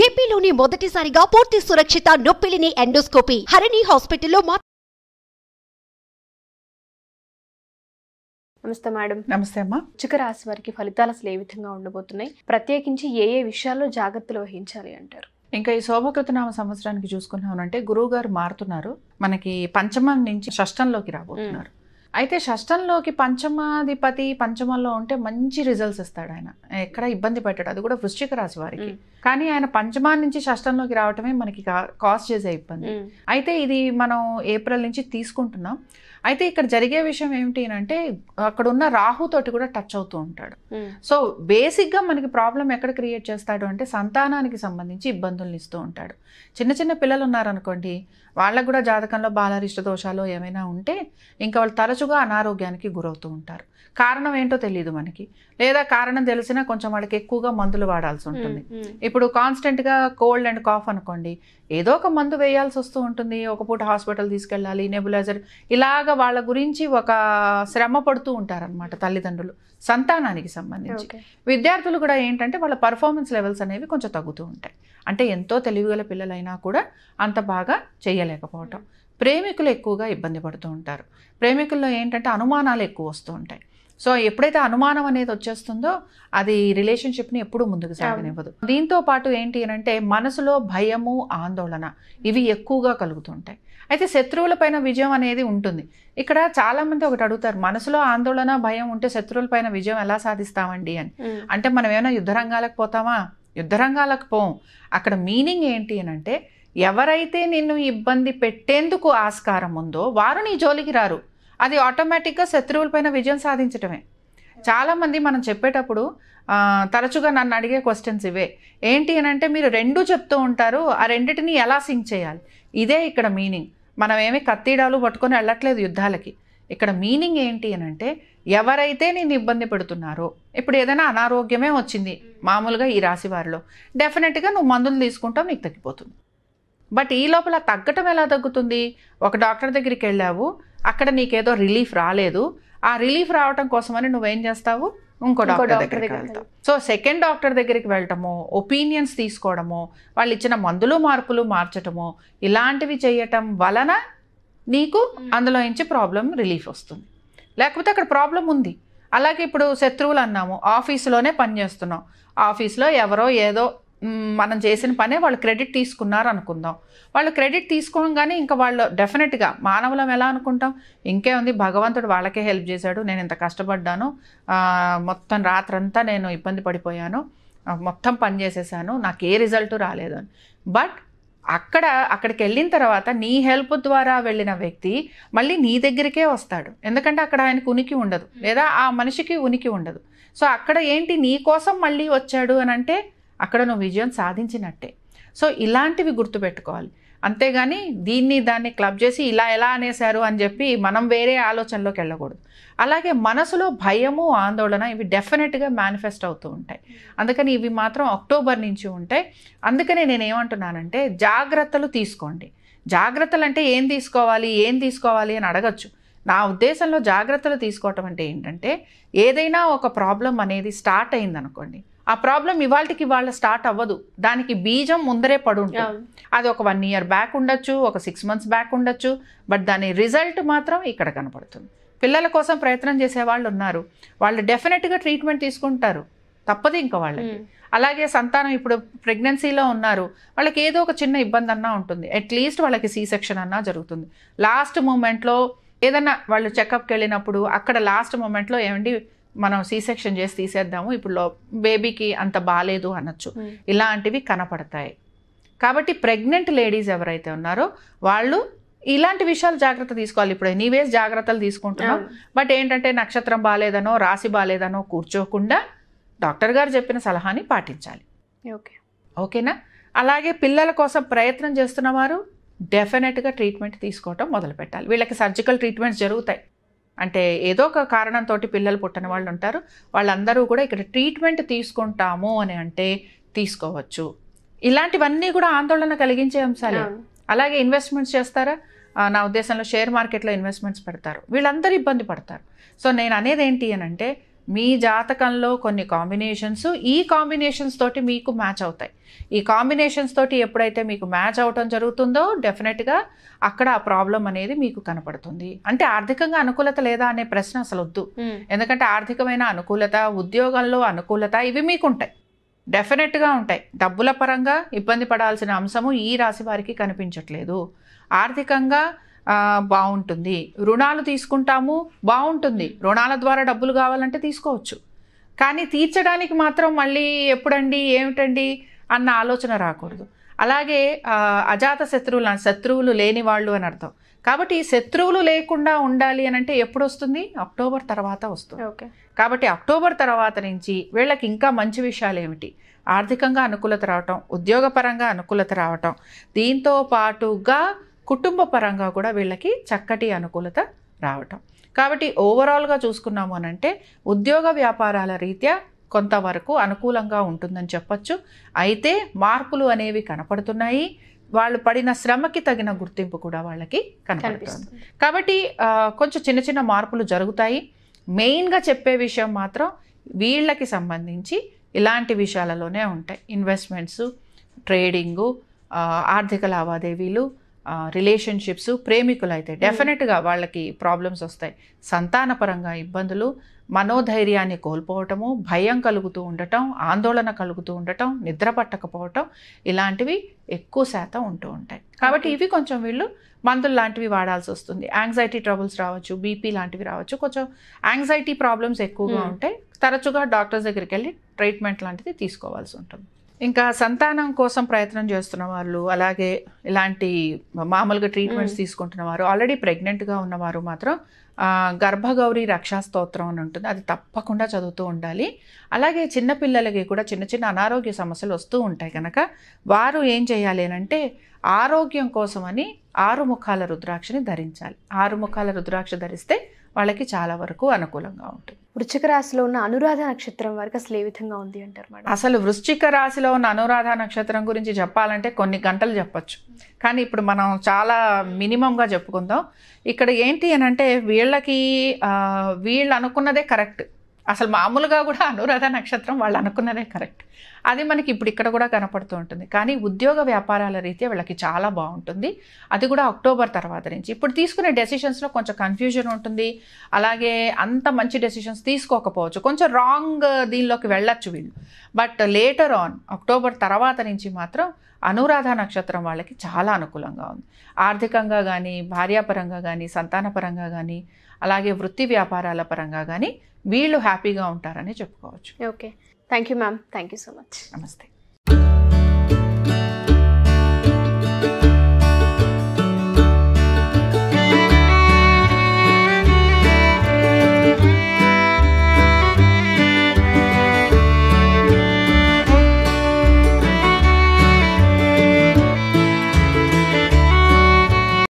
ఏపీలోని మొదటిసారిగా పూర్తి సురక్షిత నొప్పిలిని ఎండోస్కోపీ హరిణి హాస్పిటల్లో మా నమస్తే మేడం నమస్తే అమ్మా వృశ్చిక రాశి వారికి ఫలితాలు అసలు ఏ విధంగా ఉండబోతున్నాయి ప్రత్యేకించి ఏ ఏ విషయాల్లో జాగ్రత్తలు వహించాలి అంటారు ఇంకా ఈ శోభకృతనామ సంవత్సరానికి చూసుకున్నామంటే గురువు గారు మారుతున్నారు మనకి పంచమం నుంచి షష్టంలోకి రాబోతున్నారు అయితే షష్టంలోకి పంచమాధిపతి పంచమంలో ఉంటే మంచి రిజల్ట్స్ ఇస్తాడు ఆయన ఎక్కడ ఇబ్బంది పెట్టాడు అది కూడా వృశ్చిక రాశి వారికి మ్మ్. కానీ ఆయన పంచమా నుంచి షష్టంలోకి రావటమే మనకి కాస్ చేసే ఇబ్బంది ఉమ్, అయితే అయితే ఇది మనం ఏప్రిల్ నుంచి తీసుకుంటున్నాం అయితే ఇక్కడ జరిగే విషయం ఏమిటి అంటే అక్కడ ఉన్న రాహుతోటి కూడా టచ్ అవుతూ ఉంటాడు ఉమ్, సో బేసిక్గా మనకి ప్రాబ్లం ఎక్కడ క్రియేట్ చేస్తాడు అంటే సంతానానికి సంబంధించి ఇబ్బందులను ఇస్తూ ఉంటాడు చిన్న చిన్న పిల్లలు ఉన్నారనుకోండి వాళ్ళకు కూడా జాతకంలో బాలరిష్ట దోషాలు ఏమైనా ఉంటే ఇంకా వాళ్ళు తరచుగా అనారోగ్యానికి గురవుతూ ఉంటారు కారణం ఏంటో తెలియదు మనకి లేదా కారణం తెలిసినా కొంచెం వాళ్ళకి ఎక్కువగా మందులు వాడాల్సి ఉంటుంది ఉమ్, ఉమ్, ఇప్పుడు కాన్స్టెంట్గా కోల్డ్ అండ్ కాఫ్ అనుకోండి ఏదో ఒక మందు వేయాల్సి వస్తూ ఉంటుంది ఒక పూట హాస్పిటల్ తీసుకెళ్ళాలి నెబులైజర్ ఇలాగ వాళ్ళ గురించి ఒక శ్రమ పడుతూ ఉంటారనమాట తల్లిదండ్రులు సంతానానికి సంబంధించి ఓకే. విద్యార్థులు కూడా ఏంటంటే వాళ్ళ పర్ఫార్మెన్స్ లెవెల్స్ అనేవి కొంచెం తగ్గుతూ ఉంటాయి అంటే ఎంతో తెలివిగల పిల్లలైనా కూడా అంత బాగా చేయలేకపోవటం ప్రేమికులు ఎక్కువగా ఇబ్బంది పడుతూ ఉంటారు ప్రేమికుల్లో ఏంటంటే అనుమానాలు ఎక్కువ వస్తూ ఉంటాయి సో ఎప్పుడైతే అనుమానం అనేది వచ్చేస్తుందో అది రిలేషన్షిప్ని ఎప్పుడూ ముందుకు సాగనివ్వదు దీంతో పాటు ఏంటి అని అంటే మనసులో భయము ఆందోళన ఇవి ఎక్కువగా కలుగుతుంటాయి అయితే శత్రువులపైన విజయం అనేది ఉంటుంది ఇక్కడ చాలా మంది ఒకటి అడుగుతారు మనసులో ఆందోళన భయం ఉంటే శత్రువులపైన విజయం ఎలా సాధిస్తామండి అని ఉమ్, అంటే మనం ఏమైనా యుద్ధ రంగాలకు పోతామా యుద్ధ రంగాలకు పోం అక్కడ మీనింగ్ ఏంటి అని అంటే ఎవరైతే నిన్ను ఇబ్బంది పెట్టేందుకు ఆస్కారం ఉందో వారు నీ జోలికి రారు అది ఆటోమేటిక్గా శత్రువులపైన విజయం సాధించటమే చాలామంది మనం చెప్పేటప్పుడు ఆ, తరచుగా నన్ను అడిగే క్వశ్చన్స్ ఇవే ఏంటి అని అంటే మీరు రెండు చెప్తూ ఉంటారు ఆ రెండిటిని ఎలా సింక్ చేయాలి ఇదే ఇక్కడ మీనింగ్ మనం ఏమి కత్తిడాలు పట్టుకొని వెళ్ళట్లేదు యుద్ధాలకి ఇక్కడ మీనింగ్ ఏంటి అని అంటే ఎవరైతే నేను ఇబ్బంది పెడుతున్నారో ఇప్పుడు ఏదైనా అనారోగ్యమే వచ్చింది మామూలుగా ఈ రాశి వారిలో డెఫినెట్గా నువ్వు మందులు తీసుకుంటావు నీకు తగ్గిపోతుంది బట్ ఈ లోపల తగ్గటం ఎలా తగ్గుతుంది ఒక డాక్టర్ దగ్గరికి వెళ్ళావు అక్కడ నీకేదో రిలీఫ్ రాలేదు ఆ రిలీఫ్ రావటం కోసమని నువ్వేం చేస్తావు ఇంకో డాక్టర్ డాక్టర్ దగ్గరికి దగ్గరికి వెళ్తావు సో సెకండ్ డాక్టర్ దగ్గరికి వెళ్ళటము ఒపీనియన్స్ తీసుకోవడము వాళ్ళు ఇచ్చిన మందులు మార్పులు మార్చటము ఇలాంటివి చేయటం వలన నీకు అందులో నుంచి ప్రాబ్లం రిలీఫ్ వస్తుంది లేకపోతే అక్కడ ప్రాబ్లం ఉంది అలాగే ఇప్పుడు శత్రువులు అన్నాము ఆఫీసులోనే పని చేస్తున్నాం ఆఫీస్లో ఎవరో ఏదో మ్, మనం చేసిన పనే వాళ్ళు క్రెడిట్ తీసుకున్నారు అనుకుందాం వాళ్ళు క్రెడిట్ తీసుకోగానే ఇంకా వాళ్ళు డెఫినెట్గా మానవులం ఎలా అనుకుంటాం ఇంకే ఉంది భగవంతుడు వాళ్ళకే హెల్ప్ చేశాడు నేను ఇంత కష్టపడ్డాను ఆ, మొత్తం రాత్రంతా నేను ఇబ్బంది పడిపోయాను ఆ, మొత్తం పని చేసేసాను నాకు ఏ రిజల్ట్ రాలేదు అని బట్ అక్కడ అక్కడికి వెళ్ళిన తర్వాత నీ హెల్ప్ ద్వారా వెళ్ళిన వ్యక్తి మళ్ళీ నీ దగ్గరికే వస్తాడు ఎందుకంటే అక్కడ ఆయనకు ఉనికి ఉండదు లేదా ఆ మనిషికి ఉనికి ఉండదు సో అక్కడ ఏంటి నీ కోసం మళ్ళీ వచ్చాడు అని అంటే అక్కడ నువ్వు విజయం సాధించినట్టే సో ఇలాంటివి గుర్తుపెట్టుకోవాలి అంతేగాని దీన్ని దాన్ని క్లబ్ చేసి ఇలా ఎలా అనేశారు అని చెప్పి మనం వేరే ఆలోచనలోకి వెళ్ళకూడదు అలాగే మనసులో భయము ఆందోళన ఇవి డెఫినెట్గా మేనిఫెస్ట్ అవుతూ ఉంటాయి అందుకని ఇవి మాత్రం అక్టోబర్ నుంచి ఉంటాయి అందుకనే నేను ఏమంటున్నానంటే జాగ్రత్తలు తీసుకోండి జాగ్రత్తలు అంటే ఏం తీసుకోవాలి ఏం తీసుకోవాలి అని అడగచ్చు నా ఉద్దేశంలో జాగ్రత్తలు తీసుకోవటం అంటే ఏంటంటే ఏదైనా ఒక ప్రాబ్లం అనేది స్టార్ట్ అయిందనుకోండి ఆ ప్రాబ్లం ఇవాళకి ఇవాళ స్టార్ట్ అవ్వదు దానికి బీజం ముందరే పడి ఉంటుంది అవును. అది ఒక వన్ ఇయర్ బ్యాక్ ఉండొచ్చు ఒక సిక్స్ మంత్స్ బ్యాక్ ఉండొచ్చు బట్ దాని రిజల్ట్ మాత్రం ఇక్కడ కనపడుతుంది పిల్లల కోసం ప్రయత్నం చేసే వాళ్ళు ఉన్నారు వాళ్ళు డెఫినెట్గా ట్రీట్మెంట్ తీసుకుంటారు తప్పదు ఇంకా వాళ్ళకి ఉమ్, అలాగే సంతానం ఇప్పుడు ప్రెగ్నెన్సీలో ఉన్నారు వాళ్ళకి ఏదో ఒక చిన్న ఇబ్బంది అన్నా ఉంటుంది అట్లీస్ట్ వాళ్ళకి సీ సెక్షన్ అన్నా జరుగుతుంది లాస్ట్ మూమెంట్లో ఏదన్నా వాళ్ళు చెకప్కి వెళ్ళినప్పుడు అక్కడ లాస్ట్ మూమెంట్లో ఏమండి మనం సీ సెక్షన్ చేసి తీసేద్దాము ఇప్పుడు లో బేబీకి అంత బాగాలేదు అనొచ్చు ఉమ్, ఇలాంటివి కనపడతాయి కాబట్టి ప్రెగ్నెంట్ లేడీస్ ఎవరైతే ఉన్నారో వాళ్ళు ఇలాంటి విషయాలు జాగ్రత్త తీసుకోవాలి ఇప్పుడు ఎనీవేస్ జాగ్రత్తలు తీసుకుంటున్నాం అవును. బట్ ఏంటంటే నక్షత్రం బాగాలేదనో రాశి బాగాలేదనో కూర్చోకుండా డాక్టర్ గారు చెప్పిన సలహాని పాటించాలి ఓకే ఓకేనా అలాగే పిల్లల కోసం ప్రయత్నం చేస్తున్న వారు డెఫినెట్గా ట్రీట్మెంట్ తీసుకోవటం మొదలు పెట్టాలి వీళ్ళకి సర్జికల్ ట్రీట్మెంట్స్ జరుగుతాయి అంటే ఏదో ఒక కారణంతో పిల్లలు పుట్టని వాళ్ళు ఉంటారు వాళ్ళందరూ కూడా ఇక్కడ ట్రీట్మెంట్ తీసుకుంటాము అని అంటే తీసుకోవచ్చు ఇలాంటివన్నీ కూడా ఆందోళన కలిగించే అంశాలే అవును. అలాగే ఇన్వెస్ట్మెంట్స్ చేస్తారా ఆ, నా ఉద్దేశంలో షేర్ మార్కెట్లో ఇన్వెస్ట్మెంట్స్ పెడతారు వీళ్ళందరూ ఇబ్బంది పడతారు సో నేను అనేది ఏంటి అని అంటే మీ జాతకంలో కొన్ని కాంబినేషన్స్ ఈ కాంబినేషన్స్ తోటి మీకు మ్యాచ్ అవుతాయి ఈ కాంబినేషన్స్ తోటి ఎప్పుడైతే మీకు మ్యాచ్ అవటం జరుగుతుందో డెఫినెట్గా అక్కడ ఆ ప్రాబ్లం అనేది మీకు కనపడుతుంది అంటే ఆర్థికంగా అనుకూలత లేదా అనే ప్రశ్న అసలు వద్దు ఎందుకంటే ఆర్థికమైన అనుకూలత ఉద్యోగంలో అనుకూలత ఇవి మీకు ఉంటాయి డెఫినెట్గా ఉంటాయి డబ్బుల పరంగా ఇబ్బంది పడాల్సిన అంశము ఈ రాశి వారికి కనిపించట్లేదు ఆర్థికంగా ఆ, బాగుంటుంది రుణాలు తీసుకుంటాము బాగుంటుంది రుణాల ద్వారా డబ్బులు కావాలంటే తీసుకోవచ్చు కానీ తీర్చడానికి మాత్రం మళ్ళీ ఎప్పుడండి ఏమిటండి అన్న ఆలోచన రాకూడదు అలాగే ఆ, అజాత శత్రువులు శత్రువులు లేని వాళ్ళు అని అర్థం కాబట్టి ఈ శత్రువులు లేకుండా ఉండాలి అని అంటే ఎప్పుడు వస్తుంది అక్టోబర్ తర్వాత వస్తుంది ఓకే కాబట్టి అక్టోబర్ తర్వాత నుంచి వీళ్ళకి ఇంకా మంచి విషయాలు ఏమిటి ఆర్థికంగా అనుకూలత రావటం ఉద్యోగపరంగా అనుకూలత రావటం దీంతో పాటుగా కుటుంబ పరంగా కూడా వీళ్ళకి చక్కటి అనుకూలత రావటం కాబట్టి ఓవరాల్గా చూసుకున్నాము అని అంటే ఉద్యోగ వ్యాపారాల రీత్యా కొంతవరకు అనుకూలంగా ఉంటుందని చెప్పొచ్చు అయితే మార్పులు అనేవి కనపడుతున్నాయి వాళ్ళు పడిన శ్రమకి తగిన గుర్తింపు కూడా వాళ్ళకి కనపడుతుంది కనిపిస్తుంది కాబట్టి ఆ, కొంచెం చిన్న చిన్న మార్పులు జరుగుతాయి మెయిన్గా చెప్పే విషయం మాత్రం వీళ్ళకి సంబంధించి ఇలాంటి విషయాలలోనే ఉంటాయి ఇన్వెస్ట్మెంట్స్ ట్రేడింగు ఆ, ఆర్థిక లావాదేవీలు రిలేషన్షిప్స్ ప్రేమికులు అయితే డెఫినెట్గా వాళ్ళకి ప్రాబ్లమ్స్ వస్తాయి సంతానపరంగా ఇబ్బందులు మనోధైర్యాన్ని కోల్పోవటము భయం కలుగుతూ ఉండటం ఆందోళన కలుగుతూ ఉండటం నిద్ర పట్టకపోవటం ఇలాంటివి ఎక్కువ శాతం ఉంటూ ఉంటాయి కాబట్టి ఇవి కొంచెం వీళ్ళు మందులు లాంటివి వాడాల్సి వస్తుంది యాంగ్జైటీ ట్రబుల్స్ రావచ్చు బీపీ లాంటివి రావచ్చు కొంచెం యాంగ్జైటీ ప్రాబ్లమ్స్ ఎక్కువగా Hmm. ఉంటాయి తరచుగా డాక్టర్స్ దగ్గరికి వెళ్ళి ట్రీట్మెంట్ లాంటిది తీసుకోవాల్సి ఉంటుంది ఇంకా సంతానం కోసం ప్రయత్నం చేస్తున్న వాళ్ళు అలాగే ఇలాంటి మామూలుగా ట్రీట్మెంట్స్ Hmm. తీసుకుంటున్న వారు ఆల్రెడీ ప్రెగ్నెంట్గా ఉన్నవారు మాత్రం ఆ, గర్భగౌరి రక్షా స్తోత్రం అని ఉంటుంది అది తప్పకుండా చదువుతూ ఉండాలి అలాగే చిన్నపిల్లలకి కూడా చిన్న చిన్న అనారోగ్య సమస్యలు వస్తూ ఉంటాయి కనుక వారు ఏం చేయాలి అని అంటే ఆరోగ్యం కోసమని ఆరు ముఖాల రుద్రాక్షని ధరించాలి ఆరు ముఖాల రుద్రాక్ష ధరిస్తే వాళ్ళకి చాలా వరకు అనుకూలంగా ఉంటుంది వృశ్చిక రాశిలో ఉన్న అనురాధ నక్షత్రం వారికి అసలు ఏ విధంగా ఉంది అంటారు మేడం అసలు వృశ్చిక రాశిలో ఉన్న అనురాధ నక్షత్రం గురించి చెప్పాలంటే కొన్ని గంటలు చెప్పొచ్చు కానీ ఇప్పుడు మనం చాలా మినిమంగా చెప్పుకుందాం ఇక్కడ ఏంటి అని అంటే వీళ్ళకి ఆ, వీళ్ళు అనుకున్నదే కరెక్ట్ అసలు మామూలుగా కూడా అనురాధ నక్షత్రం వాళ్ళు అనుకున్నదే కరెక్ట్ అది మనకి ఇప్పుడు ఇక్కడ కూడా కనపడుతూ ఉంటుంది కానీ ఉద్యోగ వ్యాపారాల రీత్యా వీళ్ళకి చాలా బాగుంటుంది అది కూడా అక్టోబర్ తర్వాత నుంచి ఇప్పుడు తీసుకునే డెసిషన్స్లో కొంచెం కన్ఫ్యూజన్ ఉంటుంది అలాగే అంత మంచి డెసిషన్స్ తీసుకోకపోవచ్చు కొంచెం రాంగ్ దీనిలోకి వెళ్ళొచ్చు వీళ్ళు బట్ లేటర్ ఆన్ అక్టోబర్ తర్వాత నుంచి మాత్రం అనురాధ నక్షత్రం వాళ్ళకి చాలా అనుకూలంగా ఉంది ఆర్థికంగా కానీ భార్యాపరంగా కానీ సంతానపరంగా కానీ అలాగే వృత్తి వ్యాపారాల పరంగా కానీ వీళ్ళు హ్యాపీగా ఉంటారని చెప్పుకోవచ్చు okay thank you ma'am thank you so much నమస్తే